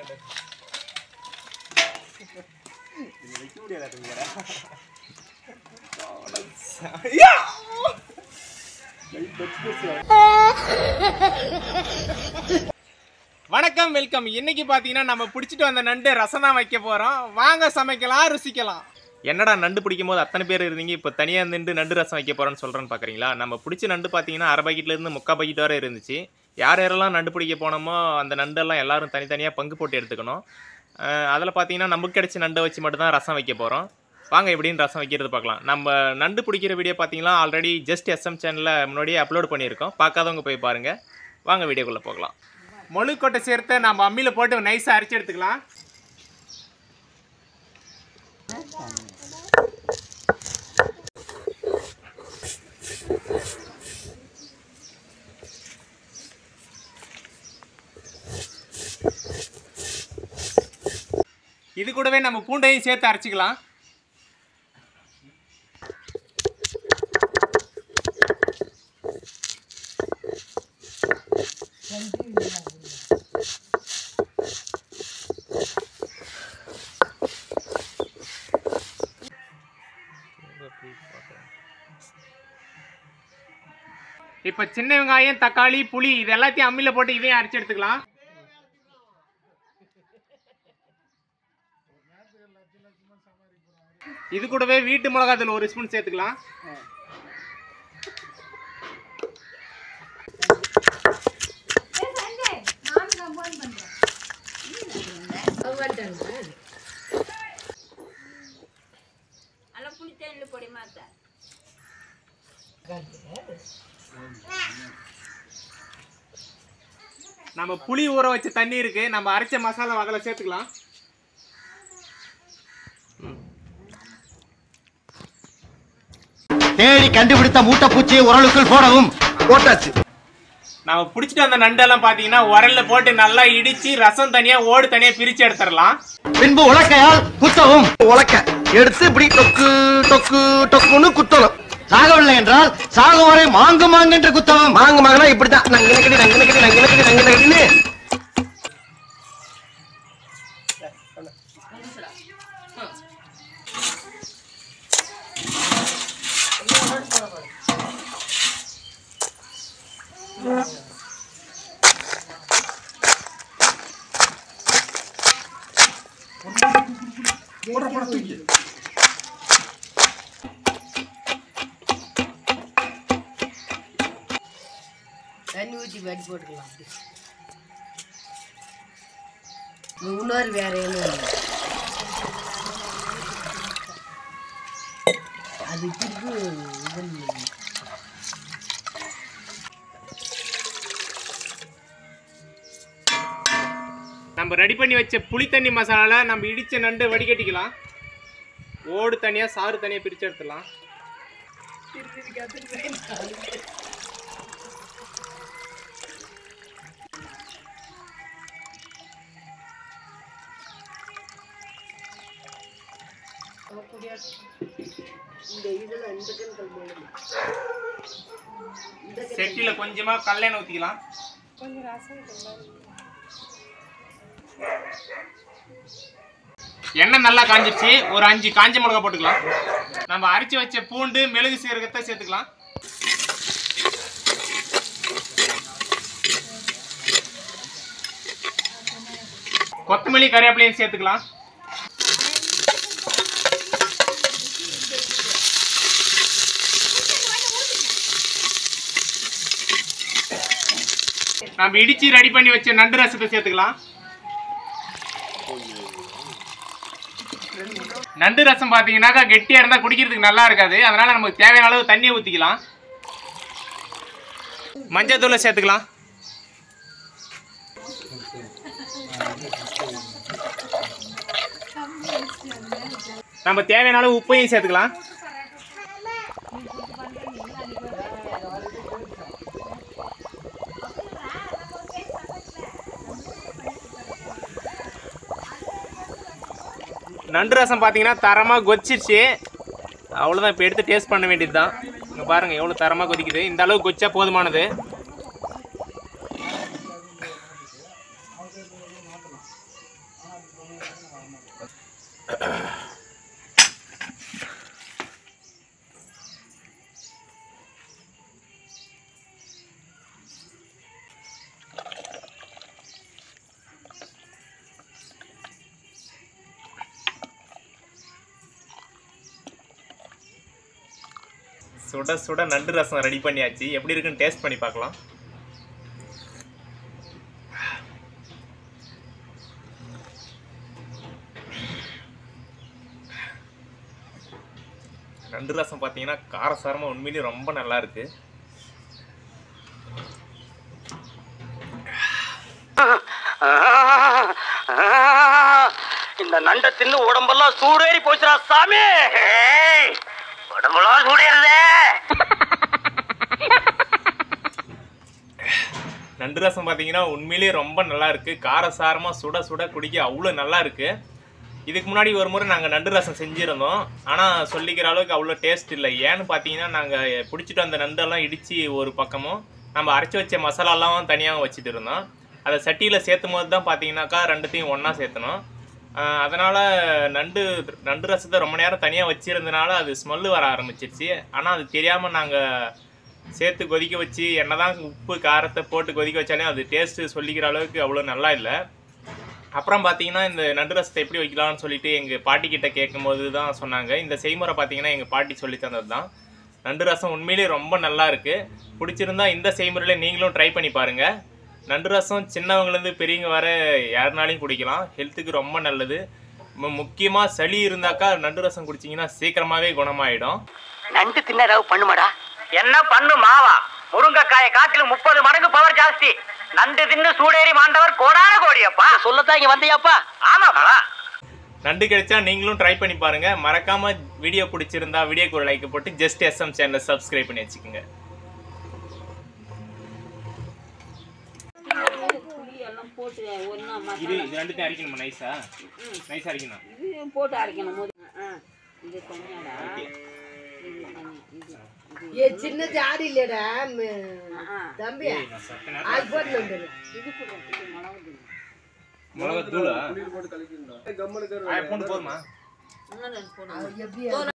இது வைக்க முடியாதாட்டுங்கடா. அவ்வளோ ச- ஐயா! கை தச்சுக்கிச்சு. வணக்கம் வெல்கம் இன்னைக்கு பார்த்தீங்கன்னா நம்ம பிடிச்சிட்டு வந்த நண்டு ரசம் தான் வைக்க போகிறோம் வாங்க சமைக்கலாம் ருசிக்கலாம் என்னடா நண்டு பிடிக்கும் போது அத்தனை பேர் இருந்தீங்க இப்போ தனியாக நின்று நண்டு ரசம் வைக்க போகிறோன்னு சொல்கிறேன்னு பார்க்குறீங்களா நம்ம பிடிச்ச நண்டு பார்த்தீங்கன்னா அரை பாக்கெட்லேருந்து முக்கால் பாக்கெட் வரை இருந்துச்சு யார் யாரெல்லாம் நண்டு பிடிக்க போனோமோ அந்த நண்டெல்லாம் எல்லாரும் தனித்தனியாக பங்கு போட்டு எடுத்துக்கணும் அதில் பார்த்தீங்கன்னா நமக்கு கிடைச்ச நண்டை வச்சு மட்டும்தான் ரசம் வைக்க போகிறோம் வாங்க எப்படின்னு ரசம் வைக்கிறது பார்க்கலாம் நம்ம நண்டு பிடிக்கிற வீடியோ பார்த்தீங்கன்னா ஆல்ரெடி ஜஸ்ட் எஸ்எம் சேனலில் முன்னாடியே அப்லோட் பண்ணியிருக்கோம் பார்க்காதவங்க போய் பாருங்கள் வாங்க வீடியோக்குள்ளே போகலாம் மொழுக்கொட்டை சேர்த்து நம்ம அம்மியில் போட்டு நைஸாக அரைச்சி எடுத்துக்கலாம் இது கூடவே நம்ம பூண்டையும் சேர்த்து அரைச்சிக்கலாம் இப்போ சின்ன வெங்காயம் தக்காளி புளி இது எல்லாத்தையும் அம்மியில் போட்டு இதையும் அரைச்சி எடுத்துக்கலாம் இது கூடவே வீட்டு மிளகாத்தூள் ஒரு ஸ்பூன் சேர்த்துக்கலாம் అలా పులితేళ్ళు పొడి మాత நம்ம புளி ஊற வச்ச தண்ணி இருக்கு நம்ம அரைச்ச மசாலா அதில் சேர்த்துக்கலாம் தேடி கண்டுபிடித்த மூட்டைப்பூச்சியை உரலுக்குள் போடவும் போட்டாச்சு நம்ம பிடிச்சிட்டு வந்த நண்டெல்லாம் பார்த்தீங்கன்னா உரல்ல போட்டு நல்லா இடிச்சு ரசம் தனியாக ஓடு தனியாக பிரித்து எடுத்துடலாம் பின்பு உலக்கையால் குத்தவும் உலக்க எடுத்து இப்படி டொக்கு டொக்கு டொக்குன்னு குத்தணும் சாகவில்லை என்றால் சாகும் வரை மாங்கு மாங்கு என்று குத்தவும் மாங்கு மாங்குனா இப்படித்தான் நங்க நக்கடி நங்க நக்கடி நங்க நக்கடி நங்க நக்கடின்னு தண்ணி ஊற்றி வடி போட்டுக்கலாம் இன்னொரு வேற என்ன அது திருப்பி இது நம்ம ரெடி பண்ணி வச்ச புளி தண்ணி மசாலால நம்ம இடிச்ச நண்டு வடிகட்டிக்கலாம் ஓடு தனியாக சாறு தனியாக பிரித்து எடுத்துடலாம் இந்த இதில் இந்த கண்கள் போடணும் செட்டியில் கொஞ்சமாக கல்யாணம் ஊற்றிக்கலாம் எண்ணெய் நல்லா காஞ்சிருச்சு ஒரு அஞ்சு காஞ்ச மிளகா போட்டுக்கலாம் நம்ம அரைச்சி வச்ச பூண்டு மெழுகு சீரகத்தை சேர்த்துக்கலாம் கொத்தமல்லி கறிவேப்பிலையும் சேர்த்துக்கலாம் நம்ம இடிச்சு ரெடி பண்ணி வச்ச நண்டு ரசத்தை சேர்த்துக்கலாம் நண்டு ரசம் பார்த்தீங்கன்னாக்கா கெட்டியாக இருந்தால் குடிக்கிறதுக்கு நல்லா இருக்காது அதனால நமக்கு தேவையான அளவு தண்ணியை ஊற்றிக்கலாம் மஞ்சள் தூளை சேர்த்துக்கலாம் நம்ம தேவையான அளவு உப்பையும் சேர்த்துக்கலாம் நண்டு ரசம் பார்த்தீங்கன்னா தரமாக கொதிச்சிருச்சு அவ்வளோதான் இப்போ எடுத்து டேஸ்ட் பண்ண வேண்டியது தான் இங்கே பாருங்கள் எவ்வளோ தரமாக கொதிக்குது இந்த அளவு கொச்சா போதுமானது சுட சுட நண்டு ரசம் ரெடி பண்ணியாச்சு எப்படி இருக்குன்னு டேஸ்ட் பண்ணி பார்க்கலாம் நண்டு ரசம் பார்த்தீங்கன்னா காரசாரமாக உண்மையிலேயே ரொம்ப நல்லா இருக்கு இந்த நண்டை தின்னு உடம்பெல்லாம் சூடேறி போச்சுடா சாமி ஏய், உடம்பெல்லாம் சூடேறுதே நண்டு ரசம் பார்த்தீங்கன்னா உண்மையிலேயே ரொம்ப நல்லா இருக்கு காரசாரமாக சுட சுட குடிக்க அவ்வளோ நல்லா இருக்கு இதுக்கு முன்னாடி ஒரு முறை நாங்கள் நண்டு ரசம் செஞ்சுருந்தோம் ஆனால் சொல்லிக்கிற அளவுக்கு அவ்வளோ டேஸ்ட் இல்லை ஏன்னு பார்த்தீங்கன்னா நாங்கள் பிடிச்சிட்டு வந்த நண்டெல்லாம் இடித்து ஒரு பக்கமும் நம்ம அரைச்சி வச்ச மசாலாலாம் தனியாக வச்சுட்டு இருந்தோம் அதை சட்டியில் சேர்த்தும் போது தான் பார்த்தீங்கன்னாக்கா ரெண்டுத்தையும் ஒன்றா சேர்த்தணும் ஆஹ் அதனால நண்டு நண்டு ரசத்தை ரொம்ப நேரம் தனியாக வச்சிருந்தனால அது ஸ்மெல்லு வர ஆரம்பிச்சிருச்சு ஆனால் அது தெரியாமல் நாங்கள் சேர்த்து கொதிக்க வச்சு என்னதான் உப்பு காரத்தை போட்டு கொதிக்க வச்சாலும் அது டேஸ்ட்டு சொல்லிக்கிற அளவுக்கு அவ்வளோ நல்லா இல்லை அப்புறம் பார்த்தீங்கன்னா இந்த நண்டு ரசத்தை எப்படி வைக்கலாம்னு சொல்லிட்டு எங்கள் பாட்டிக்கிட்ட கேட்கும்போது தான் சொன்னாங்க இந்த செய்முறை பார்த்தீங்கன்னா எங்கள் பாட்டி சொல்லி தந்தது தான் நண்டு ரசம் உண்மையிலேயே ரொம்ப நல்லா இருக்குது பிடிச்சிருந்தா இந்த செய்முறையில் நீங்களும் ட்ரை பண்ணி பாருங்கள் நண்டு ரசம் சின்னவங்கலேருந்து பெரியவங்க வர யாருனாலையும் குடிக்கலாம் ஹெல்த்துக்கு ரொம்ப நல்லது முக்கியமாக சளி இருந்தாக்கா நண்டு ரசம் குடிச்சிங்கன்னா சீக்கிரமாகவே குணமாயிடும் நண்டு தின்ன ஏதாவது பண்ணுமாடா என்ன பண்ணு மாவா முருங்கைக்காயை காட்டிலும் முப்பது மடங்கு பவர் ஜாஸ்தி நண்டு தின்னு சூடேறி மாண்டவர் கோடான கோடியப்பா சொல்லத்தான் இங்க வந்தியாப்பா ஆமாப்பா நண்டு கிடைச்சா நீங்களும் ட்ரை பண்ணி பாருங்க மறக்காம வீடியோ பிடிச்சிருந்தா வீடியோக்கு ஒரு லைக் போட்டு ஜஸ்ட் எஸ்எம் சேனலை சப்ஸ்கிரைப் பண்ணி வச்சுக்கோங்க புளி எல்லாம் போட்டு ஒன்றா இது மசாலா இது ரெண்டுத்தையும் அரைக்கணுமா நைஸா நைஸா அரைக்கணும் இது போட்டு அரைக்கணும் போது ஆ இது தனியாடா ஓகே இது தனி இது இது ஏ சின்ன ஜாடி இல்லடா ஆ தம்பி ஏய், நான் சத்த அது போட்டு வந்துடு இது கூட இது மிளகு தூள். மிளகா தூளா பூண்டு போதுமா இன்னும் ரெண்டு போடணும். அது எப்படி